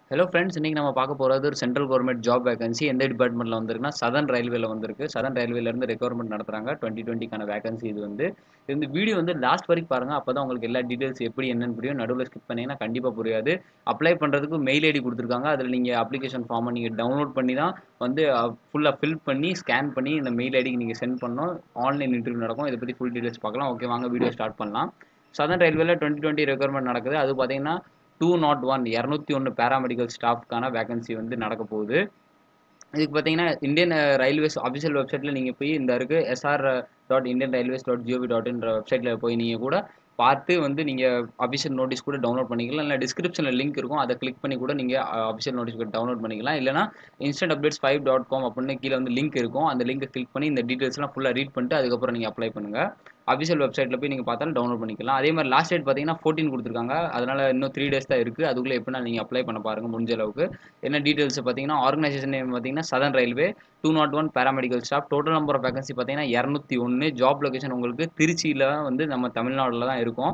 hello friends இன்றைக்கி நம்ம பார்க்க போகிறது ஒரு சென்ட்ரல் கவர்மெண்ட் ஜாப் வேகன்சி எந்த டிபார்ட்மெண்ட்டில் வந்திருக்குன்னா சதன் ரயில்வேல வந்திருக்கு சதன் ரயில்வேலேருந்து ரெக்யர்மெண்ட் நடத்துகிறாங்க டுவெண்ட்டி டுவெண்ட்டிக்கான வேகன்சி இது வந்து இந்த வீடியோ வந்து லாஸ்ட் வரைக்கும் பாருங்கள் அப்போ தான் உங்களுக்கு எல்லா டீட்டெயில்ஸ் எப்படி என்னன்னு புரியும் நடுவில் ஸ்கிப் பண்ணிங்கன்னா கண்டிப்பாக புரியாது அப்ளை பண்ணுறதுக்கு மெயில் ஐடி கொடுத்துருக்காங்க அதில் நீங்கள் அப்ளிகேஷன் ஃபார்மை நீங்கள் டவுன்லோட் பண்ணி தான் வந்து ஃபுல்லாக ஃபில் பண்ணி ஸ்கேன் பண்ணி இந்த மெயில் ஐடிக்கு நீங்கள் சென்ட் பண்ணணும் ஆன்லைன் இன்டர்வியூ நடக்கும் இதை பற்றி ஃபுல் டீட்டெயில்ஸ் பார்க்கலாம் ஓகே வாங்க வீடியோ ஸ்டார்ட் பண்ணலாம் சதன் ரயில்வேல டுவெண்ட்டி டுவெண்ட்டி ரெக்யர்மெண்ட் நடக்குது அது பார்த்தீங்கன்னா டூ நாட் ஒன் இரநூத்தி ஒன்று பேராமெடிக்கல் ஸ்டாஃப்க்கான வேகன்சி வந்து நடக்க போகுது இதுக்கு பார்த்தீங்கன்னா இந்தியன் ரயில்வேஸ் அஃபிஷியல் வெப்சைட்டில் நீங்கள் போய் இந்த இருக்குது SR dot Indian railways dot GOV dot in வெப்சைட்டில் போய் நீங்கள் கூட பார்த்து வந்து நீங்கள் அஃபிஷியல் நோட்டீஸ் கூட டவுன்லோட் பண்ணிக்கலாம் இல்லை டிஸ்கிரிப்ஷனில் லிங்க் இருக்கும் அதை கிளிக் பண்ணி கூட நீங்கள் அஃபிஷியல் நோட்டீஸ் கூட டவுன்லோட் பண்ணிக்கலாம் இல்லைனா instant updates five dot com அப்படின்னு கீழே வந்து லிங்க் இருக்கும் அந்த லிங்கை கிளிக் பண்ணி இந்த டீட்டெயில்ஸ்லாம் ஃபுல்லாக ரீட் பண்ணிட்டு அதுக்கப்புறம் நீங்கள் அப்ளை பண்ணுங்கள் அஃபிஷியல் வெப்சைட்டில் போய் நீங்கள் பார்த்தாலும் டவுன்லோட் பண்ணிக்கலாம் அதே மாதிரி லாஸ்ட் டேட் பார்த்தீங்கன்னா ஃபோர்டீன் கொடுத்துருக்காங்க அதனால் இன்னும் த்ரீ டேஸ் தான் இருக்குது அதுக்குள்ளே எப்படினா நீங்கள் அப்ளை பண்ண பாருங்கள் முடிஞ்ச அளவுக்கு என்ன டீட்டெயில்ஸ் பார்த்தீங்கன்னா ஆர்கனைசேஷன் நேம் பார்த்தீங்கன்னா southern railway two nought one paramedical staff total number of vacancy பார்த்தீங்கன்னா இரநூத்தி ஒன்று ஜாப் லொகேஷன் உங்களுக்கு திருச்சியில் வந்து நம்ம தமிழ்நாட்டில் தான் இருக்கும்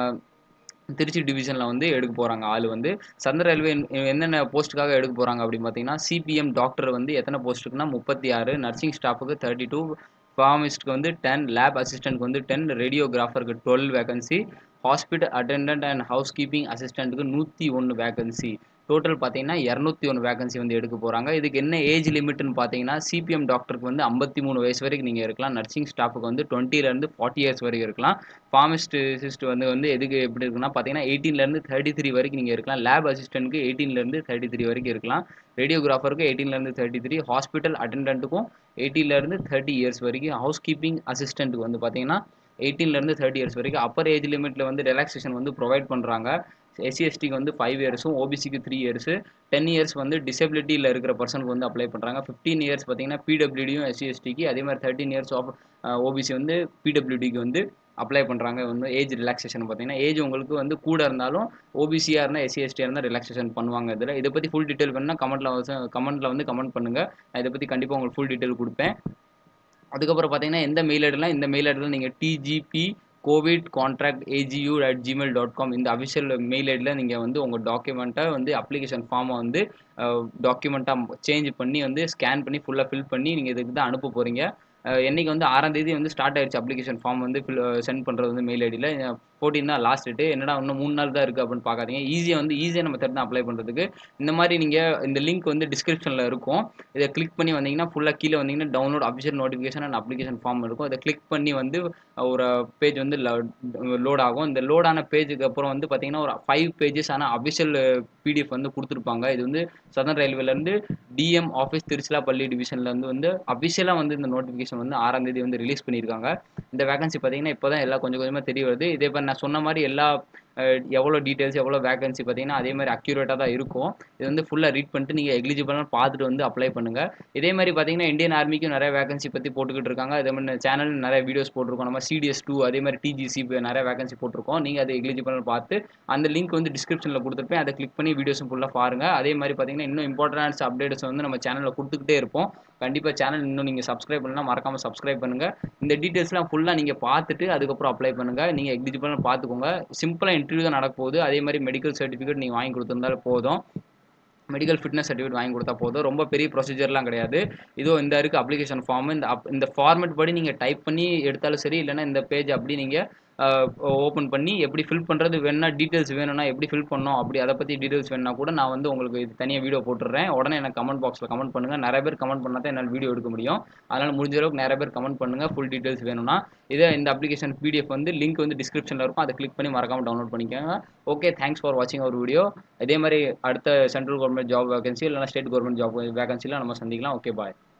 திருச்சி டிவிஷனில் வந்து எடுக்க போகிறாங்க ஆள் வந்து சந்திர ரயில்வே என்னென்ன போஸ்ட்டுக்காக எடுக்க போகிறாங்க அப்படின்னு பார்த்தீங்கன்னா சிபிஎம் டாக்டர் வந்து எத்தனை போஸ்ட்டுக்குன்னா முப்பத்தி ஆறு நர்சிங் ஸ்டாஃபுக்கு தேர்ட்டி டூ ஃபார்மிஸ்ட்க்கு வந்து டென் லேப் அசிஸ்டன்ட்க்கு வந்து டென் ரேடியோகிராஃபருக்கு twelve vacancy hospital attendant and house keeping அசிஸ்டண்ட்டுக்கு நூற்றி ஒன்று வேகன்சி டோட்டல் பார்த்தீங்கன்னா இரநூத்தி ஒன்று வேகன்சி வந்து எடுக்க போகிறாங்க இதுக்கு என்ன ஏஜ் லிமிட்னு பார்த்தீங்கன்னா சிபிஎம் டாக்டருக்கு வந்து ஐம்பத்தி மூணு வயசு வரைக்கும் நீங்கள் இருக்கலாம் நர்சிங் ஸ்டாஃபுக்கு வந்து டுவெண்ட்டிலேருந்து ஃபார்ட்டி இயர்ஸ் வரைக்கும் இருக்கலாம் ஃபார்மிஸ்ட் சிஸ்ட் வந்து வந்து எதுக்கு எப்படி இருக்குன்னா பார்த்தீங்கன்னா எயிட்டீன்லேருந்து தேர்ட்டி த்ரீ வரைக்கும் நீங்கள் இருக்கலாம் லேப் அசிஸ்டன்ட்க்கு எயிட்டீன்லேருந்து தேர்ட்டி த்ரீ வரைக்கும் இருக்கலாம் ரேடியோகிராஃபருக்கு எயிட்டீன்லேருந்து தேர்ட்டி த்ரீ ஹாஸ்பிட்டல் அட்டெண்டன்ட்டுக்கும் எயிட்டீன்லேருந்து தேர்ட்டி இயர்ஸ் வரைக்கும் ஹவுஸ் கீப்பிங் அசிஸ்டண்ட்டுக்கு வந்து பார்த்தீங்கன்னா எயிட்டீன்லேருந்து தேர்ட்டி இயர்ஸ் வரைக்கும் அப்பர் ஏஜ் லிமிட்டில் வந்து ரிலாக்ஸேஷன் வந்து ப்ரொவைட் பண்ணுறாங்க எஸ்சிஎஸ்டிக்கு வந்து ஃபைவ் இயர்ஸும் ஓபிசிக்கு த்ரீ இயர்ஸு டென் இயர்ஸ் வந்து டிசபிலிட்டியில் இருக்கிற பர்சனுக்கு வந்து அப்ளை பண்ணுறாங்க ஃபிஃப்டீன் இயர்ஸ் பார்த்தீங்கன்னா பிடபிள்யூடியும் எஸ்சிஎஸ்டிக்கு அதே மாதிரி தேர்ட்டின் இயர்ஸ் ஆஃப் ஓபிசி வந்து பிடபிள்யூடிக்கு வந்து அப்ளை பண்ணுறாங்க வந்து ஏஜ் ரிலாக்ஸேஷன் பார்த்தீங்கன்னா ஏஜ் உங்களுக்கு வந்து கூட இருந்தாலும் ஓபிசியாக இருந்தால் எஸ்சிஎஸ்டியாக இருந்தால் ரிலாக்ஸேஷன் பண்ணுவாங்க இதில் இதை பற்றி ஃபுல் டீட்டெயில் வேணுன்னா கமெண்ட்டில் வந்து கமெண்ட்டில் வந்து கமெண்ட் பண்ணுங்கள் நான் இதை பற்றி கண்டிப்பாக உங்களுக்கு ஃபுல் டீட்டெயில் கொடுப்பேன் அதுக்கப்புறம் பார்த்தீங்கன்னா எந்த மெயில் ஐடிலாம் இந்த மெயில் ஐடியில் நீங்கள் DGP covid contract AGU at Gmail dot com இந்த அஃபிஷியல் மெயில் ஐடியில் நீங்கள் வந்து உங்கள் டாக்குமெண்ட்டை வந்து அப்ளிகேஷன் ஃபார்மை வந்து டாக்குமெண்ட்டாக சேஞ்ச் பண்ணி வந்து ஸ்கேன் பண்ணி ஃபுல்லாக ஃபில் பண்ணி நீங்கள் இதுக்கு தான் அனுப்ப போகிறீங்க என்றைக்கு வந்து ஆறாம் தேதி வந்து ஸ்டார்ட் ஆயிடுச்சு அப்ளிகேஷன் ஃபார்ம் வந்து ஃபில் சென்ட் பண்ணுறது வந்து மெயில் ஐடியில் ஃபோர்டீன் தான் லாஸ்ட் டேட்டு என்னடா இன்னும் மூணு நாள் தான் இருக்குது அப்படின்னு பார்க்காதீங்க ஈஸியாக வந்து ஈஸியாக நம்ம மெத்தட் தான் அப்ளை பண்ணுறதுக்கு இந்த மாதிரி நீங்கள் இந்த லிங்க் வந்து டிஸ்கிரிப்ஷனில் இருக்கும் இதை கிளிக் பண்ணி வந்தீங்கன்னா ஃபுல்லாக கீழே வந்தீங்கன்னா download official notification and application form இருக்கும் இதை கிளிக் பண்ணி வந்து ஒரு பேஜ் வந்து லோட் ஆகும் இந்த லோடான பேஜுக்கு அப்புறம் வந்து பார்த்தீங்கன்னா ஒரு ஃபைவ் பேஜஸ் ஆனால் அஃபிஷியல் பிடிஎஃப் வந்து கொடுத்துருப்பாங்க இது வந்து சதன் ரயில்வேலேருந்து டிஎம் ஆஃபீஸ் திருச்சிலாப்பள்ளி டிவிஷன்லேருந்து வந்து அஃபிஷியலாக வந்து இந்த நோட்டிஃபிகேஷன் வந்து ஆறாம் தேதி வந்து ரிலீஸ் பண்ணியிருக்காங்க இந்த வேகன்சி பார்த்தீங்கன்னா இப்போ தான் எல்லாம் கொஞ்சம் கொஞ்சமாக தெரிய வருது இதே மாதிரி நான் சொன்ன மாதிரி எல்லா எவ்வளோ டீட்டெயில்ஸ் எவ்வளோ வேகன்சி பார்த்தீங்கன்னா அதே மாதிரி அக்யூரேட்டாக தான் இருக்கும் இது வந்து ஃபுல்லாக ரீட் பண்ணிட்டு நீங்கள் எலிஜிபிளாக பார்த்துட்டு வந்து அப்ளை பண்ணுங்கள் இதே மாதிரி பார்த்தீங்கன்னா இந்தியன் ஆர்மிக்கும் நிறைய வேகன்சி பற்றி போட்டுக்கிட்டு இருக்காங்க அதே மாதிரி சேனல் நிறைய வீடியோஸ் போட்டிருக்கோம் நம்ம சிடிஎஸ் டூ அதே மாதிரி டிஜிசி நிறைய வேகன்சி போட்டிருக்கோம் நீங்கள் அதை எலிஜிபிள் பார்த்து அந்த லிங்க் வந்து டிஸ்கிரிப்ஷனில் கொடுத்துருப்பேன் அதை கிளிக் பண்ணி வீடியோஸும் ஃபுல்லாக பாருங்கள் அதே மாதிரி பார்த்தீங்கன்னா இன்னும் இம்பார்ட்டன்ஸ் அப்டேட்ஸ் வந்து நம்ம சேனலில் கொடுத்துக்கிட்டே இருப்போம் கண்டிப்பாக சேனல் இன்னும் நீங்கள் சப்ஸ்கிரைப் பண்ணலாம் மறக்காமல் சப்ஸ்கிரைப் பண்ணுங்கள் இந்த டீட்டெயில்ஸ்லாம் ஃபுல்லாக நீங்கள் பார்த்துட்டு அதுக்கப்புறம் அப்ளை பண்ணுங்கள் நீங்கள் எலிஜிபிள்னு பார்த்துக்கோங்க சிம்பிளாக இன்டர்வியூ தான் நடக்க போகுது அதே மாதிரி மெடிக்கல் சர்டிஃபிகேட் நீங்கள் வாங்கி கொடுத்துருந்தாலும் போதும் மெடிக்கல் ஃபிட்னஸ் சர்டிஃபிகேட் வாங்கி கொடுத்தா போதும் ரொம்ப பெரிய ப்ரொசீஜர்லாம் கிடையாது இதோ இந்த இருக்குது அப்ளிகேஷன் ஃபார்ம் இந்த அப் இந்த ஃபார்மெட் படி நீங்கள் டைப் பண்ணி எடுத்தாலும் சரி இல்லைனா இந்த பேஜ் அப்படி நீங்கள் ஓப்பன் பண்ணி எப்படி ஃபில் பண்ணுறது வேணும்னா டீட்டெயில்ஸ் வேணும்னா எப்படி ஃபில் பண்ணோம் அப்படி அதை பற்றி டீட்டெயில்ஸ் வேணும்னா கூட நான் வந்து உங்களுக்கு இது தனியாக வீடியோ போட்டுடுறேன் உடனே எனக்கு கமெண்ட் பாக்ஸில் கமெண்ட் பண்ணுங்கள் நிறைய பேர் கமெண்ட் பண்ணால் தான் என்னால் வீடியோ எடுக்க முடியும் அதனால் முடிஞ்ச அளவுக்கு நிறைய பேர் கமெண்ட் பண்ணுங்கள் ஃபுல் டீட்டெயில்ஸ் வேணும்னா இதே இந்த அப்ளிகேஷன் பிடிஎஃப் வந்து லிங்க் வந்து டிஸ்கிரிப்ஷனில் இருக்கும் அதை கிளிக் பண்ணி மறக்காமல் டவுன்லோட் பண்ணிக்கோங்க ஓகே தேங்க்ஸ் ஃபார் வாட்சிங் அவர் வீடியோ இதே மாதிரி அடுத்த சென்ட்ரல் கவர்மெண்ட் ஜாப் வேகன்சி இல்லைனா ஸ்டேட் கவர்மெண்ட் ஜாப் வேகன்சியில் நம்ம சந்திக்கலாம் ஓகே பாய்